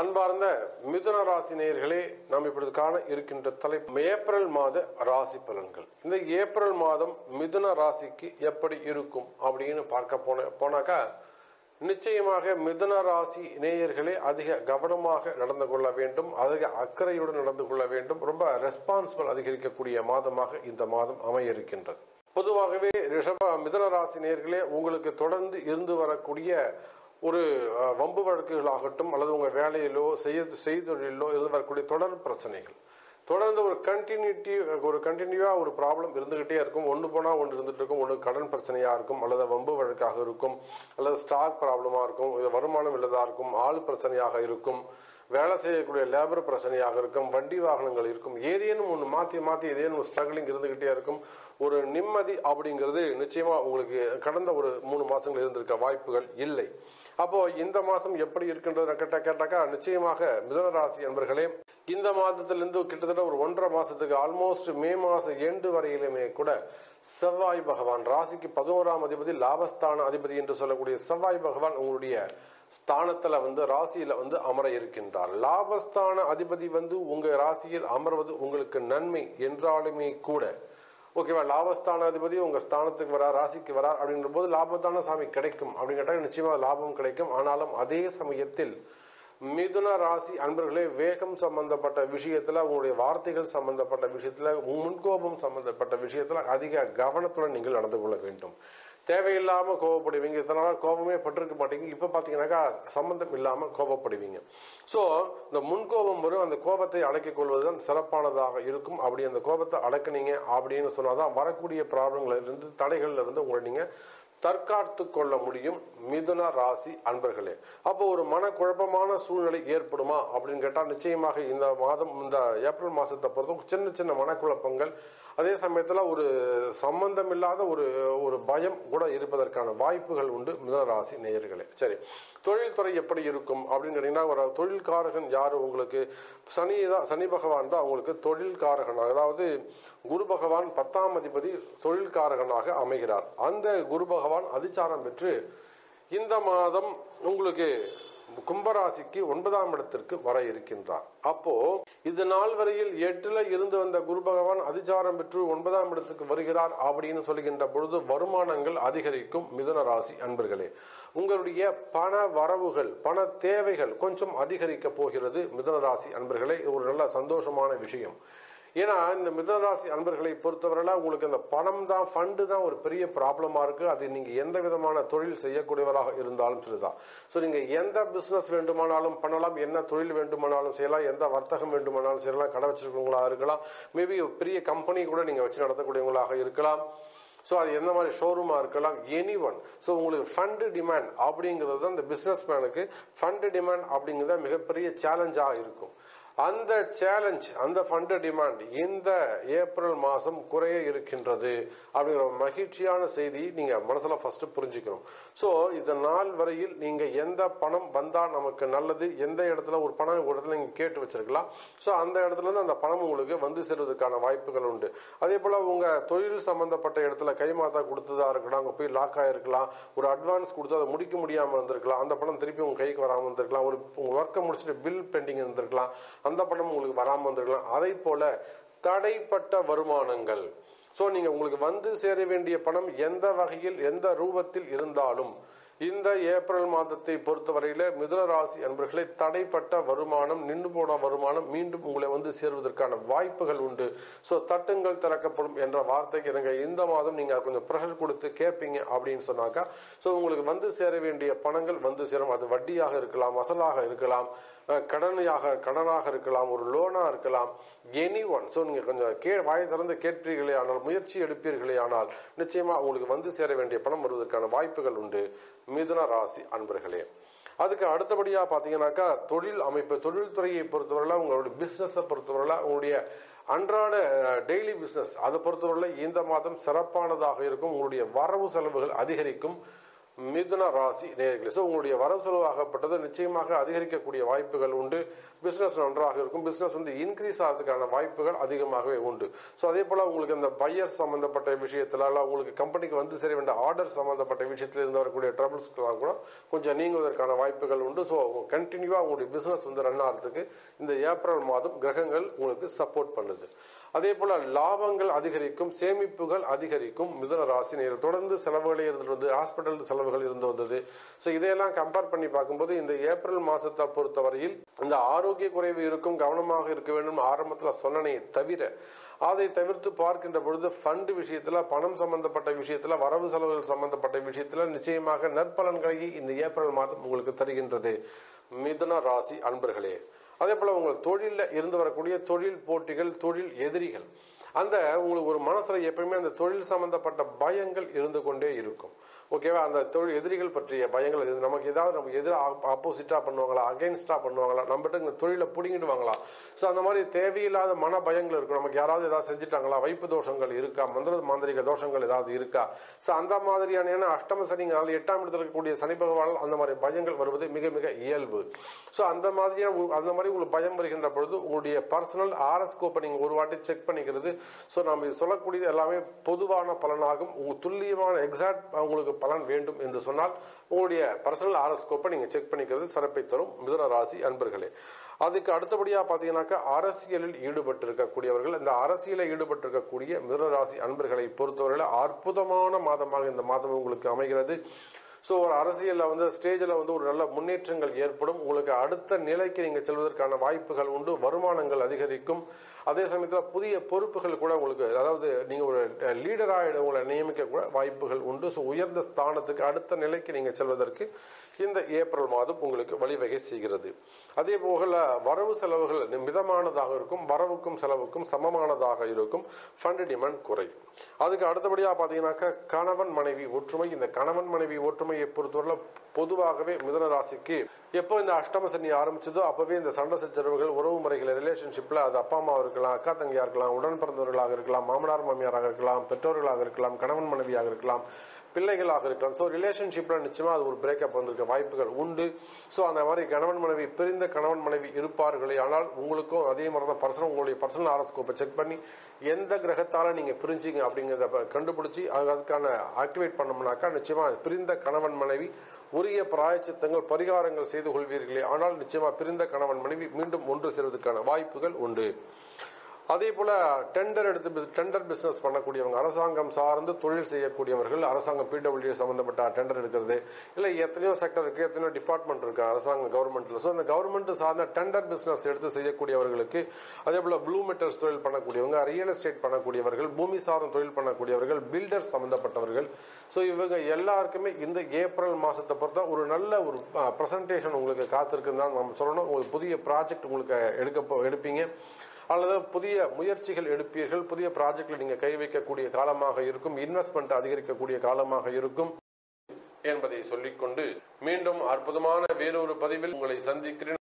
அன்பார்ந்த மிதுன ராசி நேயர்களே நாம் இப்பொழுது காண இருக்கின்ற தலைப்பு ஏப்ரல் மாத ராசி பலன்கள் இந்த ஏப்ரல் மாதம் மிதுன ராசிக்கு எப்படி இருக்கும் அப்படின்னு பார்க்க போன போனாக்கா நிச்சயமாக மிதுன ராசி நேயர்களே அதிக கவனமாக நடந்து கொள்ள வேண்டும் அதிக அக்கறையுடன் நடந்து கொள்ள வேண்டும் ரொம்ப ரெஸ்பான்சிபிள் அதிகரிக்கக்கூடிய மாதமாக இந்த மாதம் அமைய இருக்கின்றது பொதுவாகவே ரிஷப மிதுன ராசி நேயர்களே உங்களுக்கு தொடர்ந்து இருந்து வரக்கூடிய ஒரு அஹ், வம்பு வழக்குகளாகட்டும் அல்லது உங்க வேலையிலோ செய்ய செய்தொழிலோ இருந்து வரக்கூடிய தொடர் பிரச்சனைகள் தொடர்ந்து ஒரு கண்டினியூட்டி ஒரு கண்டினியூவா ஒரு ப்ராப்ளம் இருந்துகிட்டே இருக்கும் ஒன்று போனா ஒன்று இருந்துட்டு இருக்கும் ஒன்று கடன் பிரச்சனையா இருக்கும் அல்லது வம்பு வழக்காக இருக்கும் அல்லது ஸ்டாக் ப்ராப்ளமா இருக்கும் இது வருமானம் இல்லதா இருக்கும் ஆள் பிரச்சனையாக இருக்கும் வேலை செய்யக்கூடிய லேபர் பிரச்சனையாக இருக்கும் வண்டி வாகனங்கள் இருக்கும் ஏதேனும் ஒன்று மாற்றி மாற்றி ஏதேனும் ஸ்ட்ரகிளிங் இருந்துகிட்டே இருக்கும் ஒரு நிம்மதி அப்படிங்கிறது நிச்சயமா உங்களுக்கு கடந்த ஒரு மூணு மாசங்கள் இருந்திருக்க வாய்ப்புகள் இல்லை அப்போ இந்த மாசம் எப்படி இருக்கின்றது கேட்ட கேட்டாக்கா நிச்சயமாக மிதனராசி என்பர்களே இந்த மாதத்திலிருந்து கிட்டத்தட்ட ஒரு ஒன்றரை மாசத்துக்கு ஆல்மோஸ்ட் மே மாசம் எண்டு வரையிலுமே கூட செவ்வாய் பகவான் ராசிக்கு பதினோராம் அதிபதி லாபஸ்தான அதிபதி என்று சொல்லக்கூடிய செவ்வாய் பகவான் உங்களுடைய ஸ்தானத்துல வந்து ராசியில வந்து அமர இருக்கின்றார் லாபஸ்தான அதிபதி வந்து உங்க ராசியில் அமர்வது உங்களுக்கு நன்மை என்றாலுமே கூட ஓகேவா லாபஸ்தான அதிபதி உங்க ஸ்தானத்துக்கு வரார் ராசிக்கு வரார் அப்படின்ற போது லாபத்தான சாமி கிடைக்கும் அப்படின்னு கேட்டா நிச்சயமா லாபம் கிடைக்கும் ஆனாலும் அதே சமயத்தில் மிதுன ராசி அன்பர்களே வேகம் சம்பந்தப்பட்ட விஷயத்துல உங்களுடைய வார்த்தைகள் சம்பந்தப்பட்ட விஷயத்துல முன்கோபம் சம்பந்தப்பட்ட விஷயத்துல அதிக கவனத்துடன் நீங்கள் நடந்து கொள்ள வேண்டும் தேவையில்லாம கோவப்படுவீங்க இத்தனை நாள் கோபமே பட்டிருக்க மாட்டீங்க இப்ப பாத்தீங்கன்னாக்கா சம்பந்தம் இல்லாம கோபப்படுவீங்க சோ இந்த முன்கோபம் வரும் அந்த கோபத்தை அடக்கிக் கொள்வதுதான் சிறப்பானதாக இருக்கும் அப்படி அந்த கோபத்தை அடக்குனீங்க அப்படின்னு சொன்னாதான் வரக்கூடிய ப்ராப்ளங்கள்ல இருந்து தடைகள்ல இருந்து உங்களை நீங்க தற்காத்து கொள்ள முடியும் மிதுன ராசி அன்பர்களே அப்போ ஒரு மனக்குழப்பமான சூழ்நிலை ஏற்படுமா அப்படின்னு கேட்டா நிச்சயமாக இந்த மாதம் இந்த ஏப்ரல் மாசத்தை பொறுத்த சின்ன சின்ன மனக்குழப்பங்கள் அதே சமயத்துல ஒரு சம்பந்தம் இல்லாத ஒரு ஒரு பயம் கூட இருப்பதற்கான வாய்ப்புகள் உண்டு மிதுன ராசி நேயர்களே சரி தொழில்துறை எப்படி இருக்கும் அப்படின்னு கேட்டீங்கன்னா ஒரு தொழில்காரகன் யாரு உங்களுக்கு சனி தான் சனி பகவான் தான் உங்களுக்கு தொழில்காரகன் அதாவது குரு பகவான் பத்தாம் அதிபதி தொழில்காரகனாக அமைகிறார் அந்த குரு பகவான் அதிச்சாரம் பெற்று இந்த மாதம் உங்களுக்கு கும்பராசிக்கு ஒன்பதாம் இடத்திற்கு வர இருக்கின்றார் அப்போ இது நாள் வரையில் எட்டுல இருந்து வந்த குரு பகவான் அதிச்சாரம் பெற்று ஒன்பதாம் இடத்துக்கு வருகிறார் அப்படின்னு சொல்லுகின்ற பொழுது வருமானங்கள் அதிகரிக்கும் மிதுன ராசி அன்பர்களே உங்களுடைய பண வரவுகள் பண தேவைகள் கொஞ்சம் அதிகரிக்க போகிறது மிதுன ராசி அன்பர்களே இது ஒரு நல்ல சந்தோஷமான விஷயம் ஏன்னா இந்த மிதனராசி அன்பர்களை பொறுத்தவரையில உங்களுக்கு அந்த பணம் தான் ஃபண்டு தான் ஒரு பெரிய ப்ராப்ளமா இருக்கு அது நீங்க எந்த விதமான தொழில் செய்யக்கூடியவராக இருந்தாலும் சரிதான் ஸோ நீங்க எந்த பிசினஸ் வேண்டுமானாலும் பண்ணலாம் என்ன தொழில் வேண்டுமானாலும் செய்யலாம் எந்த வர்த்தகம் வேண்டுமானாலும் செய்யலாம் கடை வச்சிருக்கவங்களா இருக்கலாம் மேபி பெரிய கம்பெனி கூட நீங்க வச்சு நடத்தக்கூடியவங்களாக இருக்கலாம் ஸோ அது எந்த மாதிரி ஷோரூமா இருக்கலாம் எனி ஒன் ஸோ உங்களுக்கு ஃபண்டு டிமாண்ட் அப்படிங்கிறது தான் இந்த பிசினஸ் மேனுக்கு ஃபண்டு டிமாண்ட் அப்படிங்கிறது தான் மிகப்பெரிய சேலஞ்சாக இருக்கும் அந்த சேலஞ்ச் அந்த ஃபண்ட் டிமாண்ட் இந்த ஏப்ரல் மாசம் குறைய இருக்கின்றது அப்படிங்கிற மகிழ்ச்சியான செய்தி நீங்க மனசுல ஃபர்ஸ்ட் புரிஞ்சுக்கணும் சோ இந்த நாள் வரையில் நீங்க எந்த பணம் வந்தா நமக்கு நல்லது எந்த இடத்துல ஒரு பணம் ஒரு இடத்துல நீங்க கேட்டு வச்சிருக்கலாம் சோ அந்த இடத்துல இருந்து அந்த பணம் உங்களுக்கு வந்து சேர்வதற்கான வாய்ப்புகள் உண்டு அதே போல உங்க தொழில் சம்பந்தப்பட்ட இடத்துல கைமாத்தா கொடுத்ததா இருக்கலாம் அங்க போய் லாக் ஆயிருக்கலாம் ஒரு அட்வான்ஸ் கொடுத்து அதை முடிக்க முடியாம இருந்திருக்கலாம் அந்த பணம் திருப்பி உங்க கைக்கு வராம இருந்திருக்கலாம் ஒரு உங்க ஒர்க்கை முடிச்சுட்டு பில் பெண்டிங் இருந்திருக்கலாம் அந்த பணம் உங்களுக்கு வராம வந்திருக்கலாம் அதை போல தடைப்பட்ட வருமானங்கள் சோ நீங்க உங்களுக்கு வந்து சேர வேண்டிய பணம் எந்த வகையில் எந்த ரூபத்தில் இருந்தாலும் இந்த ஏப்ரல் மாதத்தை பொறுத்தவரையில மிதுன ராசி அன்பர்களை தடைப்பட்ட வருமானம் நின்று போன வருமானம் மீண்டும் உங்களை வந்து சேர்வதற்கான வாய்ப்புகள் உண்டு சோ தட்டுங்கள் திறக்கப்படும் என்ற வார்த்தைக்கு எனக்கு இந்த மாதம் நீங்க கொஞ்சம் ப்ரெஷர் கொடுத்து கேட்பீங்க அப்படின்னு சொன்னாக்கா சோ உங்களுக்கு வந்து சேர வேண்டிய பணங்கள் வந்து சேரும் அது வட்டியாக இருக்கலாம் அசலாக இருக்கலாம் அஹ், கடனையாக கடனாக இருக்கலாம் ஒரு லோனா இருக்கலாம் எனி ஒன் ஸோ நீங்க கொஞ்சம் கே வாய் திறந்து கேட்பீர்களே ஆனால் முயற்சி எடுப்பீர்களே ஆனால் நிச்சயமா உங்களுக்கு வந்து சேர வேண்டிய பணம் வருவதற்கான வாய்ப்புகள் உண்டு மிதுன ராசி அன்பர்களே அதுக்கு அடுத்தபடியா பாத்தீங்கன்னாக்கா தொழில் அமைப்பு தொழில்துறையை பொறுத்தவரையில உங்களுடைய பிசினஸை பொறுத்தவரையில உங்களுடைய அன்றாட டெய்லி பிசினஸ் அதை பொறுத்தவரையில இந்த மாதம் சிறப்பானதாக இருக்கும் உங்களுடைய வரவு செலவுகள் அதிகரிக்கும் மிதுன ராசி நேர்களே ஸோ உங்களுடைய வரவு செலவாகப்பட்டது நிச்சயமாக அதிகரிக்கக்கூடிய வாய்ப்புகள் உண்டு பிசினஸ் நன்றாக இருக்கும் பிசினஸ் வந்து இன்க்ரீஸ் ஆகிறதுக்கான வாய்ப்புகள் அதிகமாகவே உண்டு ஸோ அதே போல உங்களுக்கு இந்த பையர் சம்பந்தப்பட்ட விஷயத்துல அல்ல உங்களுக்கு கம்பெனிக்கு வந்து சேர வேண்டிய ஆர்டர் சம்பந்தப்பட்ட விஷயத்துல இருந்து வரக்கூடிய ட்ரபிள்ஸ்க்கெல்லாம் கூட கொஞ்சம் நீங்குவதற்கான வாய்ப்புகள் உண்டு ஸோ கண்டினியூவா உங்களுடைய பிசினஸ் வந்து ரன் ஆகிறதுக்கு இந்த ஏப்ரல் மாதம் கிரகங்கள் உங்களுக்கு சப்போர்ட் பண்ணுது அதே போல லாபங்கள் அதிகரிக்கும் சேமிப்புகள் அதிகரிக்கும் மிதுன ராசி நேரம் தொடர்ந்து செலவுகளே இருந்து வந்து ஹாஸ்பிட்டல் செலவுகள் இருந்து வந்தது ஸோ இதையெல்லாம் கம்பேர் பண்ணி பார்க்கும்போது இந்த ஏப்ரல் மாசத்தை பொறுத்தவரையில் இந்த ஆரோக்கிய குறைவு இருக்கும் கவனமாக இருக்க வேண்டும் ஆரம்பத்தில் சொன்னனே தவிர அதை தவிர்த்து பார்க்கின்ற பொழுது ஃபண்ட் விஷயத்துல பணம் சம்பந்தப்பட்ட விஷயத்துல வரவு செலவுகள் சம்பந்தப்பட்ட விஷயத்துல நிச்சயமாக நற்பலன்களை இந்த ஏப்ரல் மாதம் உங்களுக்கு தருகின்றது மிதுன ராசி அன்பர்களே அதே போல உங்கள் தொழில்ல இருந்து வரக்கூடிய தொழில் போட்டிகள் தொழில் எதிரிகள் அந்த உங்களுக்கு ஒரு மனசுல எப்பயுமே அந்த தொழில் சம்பந்தப்பட்ட பயங்கள் இருந்து கொண்டே இருக்கும் ஓகேவா அந்த தொழில் எதிரிகள் பற்றிய பயங்கள் இருந்து நமக்கு ஏதாவது நம்ம எதிராக ஆப்போசிட்டா பண்ணுவாங்களா அகைன்ஸ்டா பண்ணுவாங்களா நம்மகிட்ட இந்த தொழிலை பிடிங்கிடுவாங்களா ஸோ அந்த மாதிரி தேவையில்லாத மன பயங்கள் இருக்கும் நமக்கு யாராவது ஏதாவது செஞ்சுட்டாங்களா வைப்பு தோஷங்கள் இருக்கா மந்திர மாந்திரிக தோஷங்கள் ஏதாவது இருக்கா ஸோ அந்த மாதிரியான ஏன்னா அஷ்டம சனிங்களால் எட்டாம் இடத்துல இருக்கக்கூடிய சனி பகவானால் அந்த மாதிரி பயங்கள் வருவது மிக மிக இயல்பு ஸோ அந்த மாதிரியான உ- அந்த மாதிரி உங்களுக்கு பயம் வருகின்ற பொழுது உங்களுடைய பர்சனல் ஆர்எஸ்கோப்பை நீங்க ஒரு வாட்டி செக் பண்ணிக்கிறது ஸோ நம்ம இது சொல்லக்கூடியது எல்லாமே பொதுவான பலனாகும் உங்க துல்லியமான எக்ஸாக்ட் உங்களுக்கு பலன் வேண்டும் என்று சொன்னால் உங்களுடைய பர்சனல் ஆரோஸ்கோப்பை நீங்க செக் பண்ணிக்கிறது சிறப்பை தரும் மிதுன ராசி அன்பர்களே அதுக்கு அடுத்தபடியா பாத்தீங்கன்னாக்கா அரசியலில் ஈடுபட்டிருக்கக்கூடியவர்கள் இந்த அரசியலில் ஈடுபட்டிருக்கக்கூடிய மிதுன ராசி அன்பர்களை பொறுத்தவரையில அற்புதமான மாதமாக இந்த மாதம் உங்களுக்கு அமைகிறது ஸோ ஒரு அரசியலில் வந்து ஸ்டேஜில் வந்து ஒரு நல்ல முன்னேற்றங்கள் ஏற்படும் உங்களுக்கு அடுத்த நிலைக்கு நீங்கள் செல்வதற்கான வாய்ப்புகள் உண்டு வருமானங்கள் அதிகரிக்கும் அதே சமயத்தில் புதிய பொறுப்புகள் கூட உங்களுக்கு அதாவது நீங்கள் ஒரு லீடராக உங்களை நியமிக்க கூட வாய்ப்புகள் உண்டு ஸோ உயர்ந்த ஸ்தானத்துக்கு அடுத்த நிலைக்கு நீங்கள் செல்வதற்கு இந்த ஏப்ரல் மாதம் உங்களுக்கு வழிவகை செய்கிறது அதே போல வரவு செலவுகள் மிதமானதாக இருக்கும் வரவுக்கும் செலவுக்கும் சமமானதாக இருக்கும் ஃபண்ட் டிமாண்ட் குறையும் அதுக்கு அடுத்தபடியாக பார்த்தீங்கன்னாக்கா கணவன் மனைவி ஒற்றுமை இந்த கணவன் மனைவி ஒற்றுமையை பொறுத்தவரை பொதுவாகவே மிதன ராசிக்கு எப்போ இந்த அஷ்டம சனி ஆரம்பிச்சதோ அப்பவே இந்த சண்டை சச்சரவுகள் உறவு முறைகள் ரிலேஷன்ஷிப்ல அது அப்பா அம்மா இருக்கலாம் அக்கா தங்கையா இருக்கலாம் உடன் பிறந்தவர்களாக இருக்கலாம் மாமனார் மாமியாராக இருக்கலாம் பெற்றோர்களாக இருக்கலாம் கணவன் மனைவியாக இருக்கலாம் பிள்ளைகளாக இருக்கலாம் ஸோ ரிலேஷன்ஷிப்ல நிச்சயமா அது ஒரு பிரேக்கப் வந்திருக்க வாய்ப்புகள் உண்டு ஸோ அந்த மாதிரி கணவன் மனைவி பிரிந்த கணவன் மனைவி இருப்பார்களே ஆனால் உங்களுக்கும் அதே மாதிரி தான் பர்சனல் உங்களுடைய பர்சனல் ஆரோஸ்கோப்பை செக் பண்ணி எந்த கிரகத்தால நீங்க பிரிஞ்சீங்க அப்படிங்கிறத ப- கண்டுபிடிச்சு அது- அதுக்கான ஆக்டிவேட் பண்ணோம்னாக்கா நிச்சயமா பிரிந்த கணவன் மனைவி உரிய பிராயச்சித்தங்கள் பரிகாரங்கள் செய்து கொள்வீர்களே ஆனால் நிச்சயமா பிரிந்த கணவன் மனைவி மீண்டும் ஒன்று சேர்வதற்கான வாய்ப்புகள் உண்டு அதே போல டெண்டர் எடுத்து டெண்டர் பிசினஸ் பண்ணக்கூடியவங்க அரசாங்கம் சார்ந்து தொழில் செய்யக்கூடியவர்கள் அரசாங்கம் பிடபிள்யூ சம்பந்தப்பட்ட டெண்டர் எடுக்கிறது இல்ல எத்தனையோ செக்டர் இருக்கு எத்தனையோ டிபார்ட்மெண்ட் இருக்கு அரசாங்க கவர்மெண்ட்ல ஸோ அந்த கவர்மெண்ட் சார்ந்த டெண்டர் பிசினஸ் எடுத்து செய்யக்கூடியவர்களுக்கு அதே போல ப்ளூ மெட்டல்ஸ் தொழில் பண்ணக்கூடியவங்க ரியல் எஸ்டேட் பண்ணக்கூடியவர்கள் பூமி சார்ந்த தொழில் பண்ணக்கூடியவர்கள் பில்டர் சம்பந்தப்பட்டவர்கள் ஸோ இவங்க எல்லாருக்குமே இந்த ஏப்ரல் மாசத்தை பொறுத்த ஒரு நல்ல ஒரு பிரசன்டேஷன் உங்களுக்கு காத்திருக்குன்னு தான் நம்ம சொல்லணும் உங்களுக்கு புதிய ப்ராஜெக்ட் உங்களுக்கு எடுக்க போ- எடுப்பீங்க அல்லது புதிய முயற்சிகள் எடுப்பீர்கள் புதிய ப்ராஜெக்ட்ல நீங்க கை வைக்கக்கூடிய காலமாக இருக்கும் இன்வெஸ்ட்மெண்ட் அதிகரிக்கக்கூடிய காலமாக இருக்கும் என்பதை சொல்லிக்கொண்டு மீண்டும் அற்புதமான வேறொரு பதிவில் உங்களை சந்திக்கிறேன்